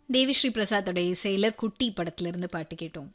தேவிஸ்ரீ பிரசாத்தோட இசையில குட்டி படத்துல இருந்து பாட்டு கேட்டோம்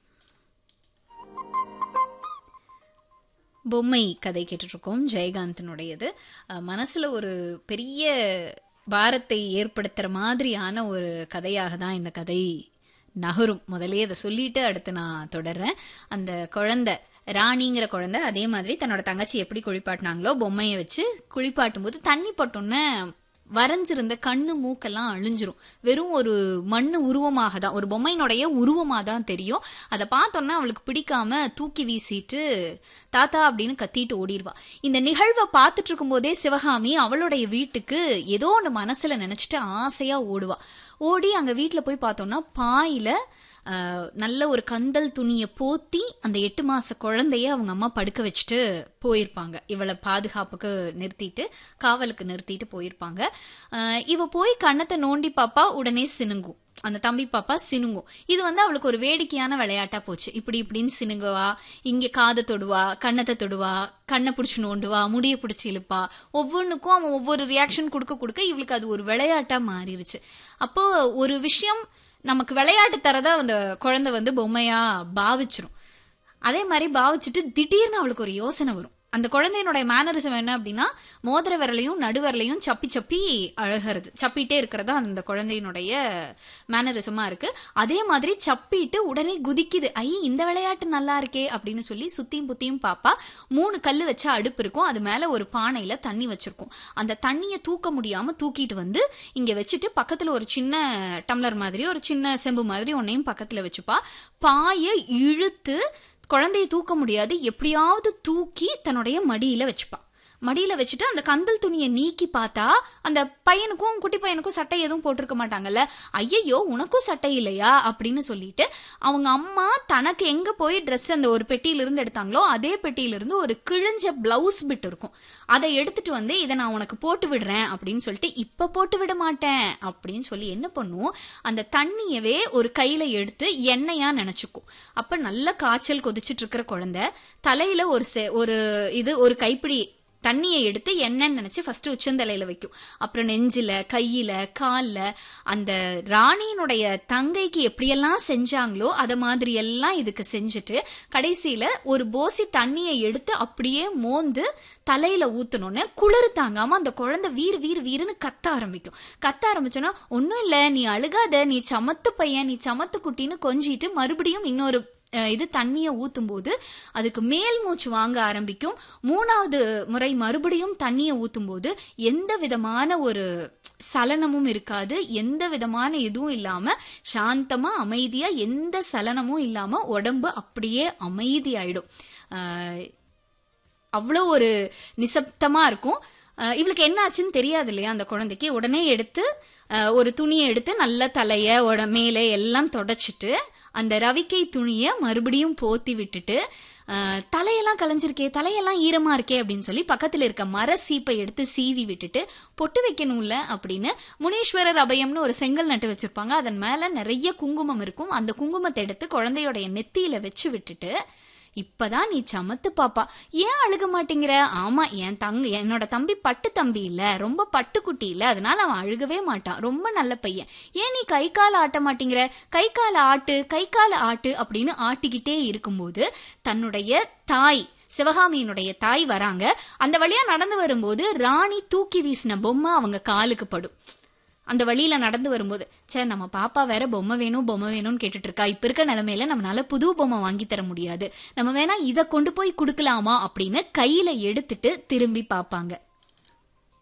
பொம்மை கதை கேட்டுட்டு இருக்கோம் ஜெயகாந்தனுடையது அஹ், மனசுல ஒரு பெரிய பாரத்தை ஏற்படுத்துற மாதிரியான ஒரு கதையாக தான் இந்த கதை நகரும் முதலே அதை சொல்லிட்டு அடுத்து நான் தொடர்றேன் அந்த குழந்தை ராணிங்கிற குழந்தை அதே மாதிரி தன்னோட தங்கச்சி எப்படி குளிப்பாட்டினாங்களோ பொம்மையை வச்சு குளிப்பாட்டும் போது தண்ணி பட்டோன்னே வரைஞ்சிருந்த கண்ணு மூக்கெல்லாம் அழிஞ்சிரும் வெறும் ஒரு மண்ணு உருவமாக தான் ஒரு பொம்மையினுடைய உருவமாக தான் தெரியும் அதை பார்த்தோன்னா அவளுக்கு பிடிக்காம தூக்கி வீசிட்டு தாத்தா அப்படின்னு கத்திட்டு ஓடிடுவா இந்த நிகழ்வை பார்த்துட்டு இருக்கும்போதே சிவகாமி அவளுடைய வீட்டுக்கு ஏதோ ஒன்று மனசுல நினைச்சிட்டு ஆசையா ஓடுவா ஓடி அங்க வீட்டில் போய் பார்த்தோம்னா பாயில ஆஹ், நல்ல ஒரு கந்தல் துணியை போத்தி அந்த எட்டு மாச குழந்தைய அவங்க அம்மா படுக்க வச்சுட்டு போயிருப்பாங்க இவளை பாதுகாப்புக்கு நிறுத்திட்டு காவலுக்கு நிறுத்திட்டு போயிருப்பாங்க ஆஹ், இவ போய் கண்ணத்தை நோண்டி பாப்பா உடனே சினுங்கும் அந்த தம்பி பாப்பா சினுங்கும் இது வந்து அவளுக்கு ஒரு வேடிக்கையான விளையாட்டா போச்சு இப்படி இப்படின்னு சினுங்குவா இங்க காதை தொடுவா கண்ணத்தை தொடுவா கண்ணை பிடிச்சி நோண்டுவா முடியை பிடிச்சி இழுப்பா ஒவ்வொன்றுக்கும் அவன் ஒவ்வொரு ரியாக்ஷன் கொடுக்க கொடுக்க இவளுக்கு அது ஒரு விளையாட்டா மாறிடுச்சு அப்போ ஒரு விஷயம் நமக்கு விளையாட்டு தரத அந்த குழந்தை வந்து பொம்மையா பாவிச்சிரும் அதே மாதிரி பாவிச்சுட்டு திடீர்னு அவளுக்கு ஒரு யோசனை வரும் அந்த குழந்தையினுடைய மேனரிசம் என்ன அப்படின்னா மோதிர விரலையும் நடுவரலையும் சப்பி சப்பி அழகிறது சப்பிட்டே இருக்கிறதா அந்த குழந்தையினுடைய மேனரிசமா இருக்கு அதே மாதிரி சப்பிட்டு உடனே குதிக்குது ஐ இந்த விளையாட்டு நல்லா இருக்கே அப்படின்னு சொல்லி சுத்தியும் புத்தியும் பாப்பா மூணு கல் வச்ச அடுப்பு இருக்கும் அது மேல ஒரு பானையில தண்ணி வச்சிருக்கும் அந்த தண்ணியை தூக்க முடியாம தூக்கிட்டு வந்து இங்க வச்சுட்டு பக்கத்துல ஒரு சின்ன டம்ளர் மாதிரி ஒரு சின்ன செம்பு மாதிரி ஒன்னையும் பக்கத்துல வச்சுப்பா பாயை இழுத்து குழந்தையை தூக்க முடியாது எப்படியாவது தூக்கி தன்னுடைய மடியில வச்சுப்பா மடியில வச்சுட்டு அந்த கந்தல் துணியை நீக்கி பார்த்தா அந்த பையனுக்கும் குட்டி பையனுக்கும் சட்டை எதுவும் போட்டிருக்க மாட்டாங்கல்ல ஐயையோ உனக்கும் சட்டை இல்லையா அப்படின்னு சொல்லிட்டு அவங்க அம்மா தனக்கு எங்க போய் Dress அந்த ஒரு பெட்டியில இருந்து எடுத்தாங்களோ அதே பெட்டியில இருந்து ஒரு கிழிஞ்ச பிளவுஸ் பிட் இருக்கும் அதை எடுத்துட்டு வந்து இதை நான் உனக்கு போட்டு விடுறேன் அப்படின்னு சொல்லிட்டு இப்ப போட்டு விட மாட்டேன் அப்படின்னு சொல்லி என்ன பண்ணும் அந்த தண்ணியவே ஒரு கையில எடுத்து எண்ணெயா நினைச்சுக்கும் அப்ப நல்ல காய்ச்சல் கொதிச்சிட்டு இருக்கிற குழந்தை தலையில ஒரு செ- ஒரு இது ஒரு கைப்பிடி தண்ணியை எடுத்து எண்ணெய்ன்னு நினைச்சு ஃபர்ஸ்ட் உச்சந்தலையில வைக்கும் அப்புறம் நெஞ்சில கையில கால்ல அந்த ராணியினுடைய தங்கைக்கு எப்படியெல்லாம் செஞ்சாங்களோ அத மாதிரி எல்லாம் இதுக்கு செஞ்சுட்டு கடைசியில ஒரு போசி தண்ணியை எடுத்து அப்படியே மோந்து தலையில ஊத்தணும்னு குளிர் தாங்காம அந்த குழந்தை வீர் வீர் வீருன்னு கத்த ஆரம்பிக்கும் கத்த ஆரம்பிச்சோன்னா ஒன்றும் இல்லை நீ அழுகாத நீ சமத்து பையன் நீ சமத்து குட்டின்னு கொஞ்சிட்டு மறுபடியும் இன்னொரு அஹ், இது தண்ணியை ஊத்தும் போது அதுக்கு மேல் மூச்சு வாங்க ஆரம்பிக்கும் மூணாவது முறை மறுபடியும் தண்ணியை ஊத்தும் போது எந்த விதமான ஒரு சலனமும் இருக்காது எந்த விதமான இதுவும் இல்லாம சாந்தமா அமைதியா எந்த சலனமும் இல்லாம உடம்பு அப்படியே அமைதியாயிடும் அஹ், அவ்வளோ ஒரு நிசப்தமா இருக்கும் அஹ் இவளுக்கு என்ன ஆச்சுன்னு தெரியாது இல்லையா அந்த குழந்தைக்கு உடனே எடுத்து அஹ், ஒரு துணியை எடுத்து நல்ல தலைய உட மேலே எல்லாம் தொடச்சிட்டு அந்த ரவிக்கை துணியை மறுபடியும் போத்தி விட்டுட்டு அஹ், தலையெல்லாம் கலைஞ்சிருக்கே தலையெல்லாம் ஈரமா இருக்கே அப்படின்னு சொல்லி பக்கத்துல இருக்க மர சீப்பை எடுத்து சீவி விட்டுட்டு பொட்டு வைக்கணும்ல அப்படின்னு முனீஸ்வரர் அபயம்னு ஒரு செங்கல் நட்டு வச்சிருப்பாங்க அதன் மேல நிறைய குங்குமம் இருக்கும் அந்த குங்குமத்தை எடுத்து குழந்தையோடைய நெத்தியில வச்சு விட்டுட்டு இப்பதான் நீ சமத்து பாப்பா ஏன் அழுக மாட்டேங்கிற ஆமா என் தங்க என்னோட தம்பி பட்டு தம்பி இல்ல ரொம்ப பட்டுக்குட்டி இல்ல அதனால அவன் அழுகவே மாட்டான் ரொம்ப நல்ல பையன் ஏன் நீ கை கால ஆட்ட மாட்டேங்கிற கை கால ஆட்டு கை கால ஆட்டு அப்படின்னு ஆட்டிக்கிட்டே இருக்கும்போது தன்னுடைய தாய் சிவகாமியினுடைய தாய் வராங்க அந்த வழியா நடந்து வரும்போது ராணி தூக்கி வீசின பொம்மை அவங்க காலுக்கு படும் அந்த வழியில நடந்து வரும்போது ச்சே நம்ம பாப்பா வேற பொம்மை வேணும் பொம்மை வேணும்னு கேட்டுட்டு இருக்கா இப்ப இருக்க நிலைமையில நம்மளால புது பொம்மை வாங்கி தர முடியாது நம்ம வேணா இதை கொண்டு போய் கொடுக்கலாமா அப்படின்னு கையில எடுத்துட்டு திரும்பி பார்ப்பாங்க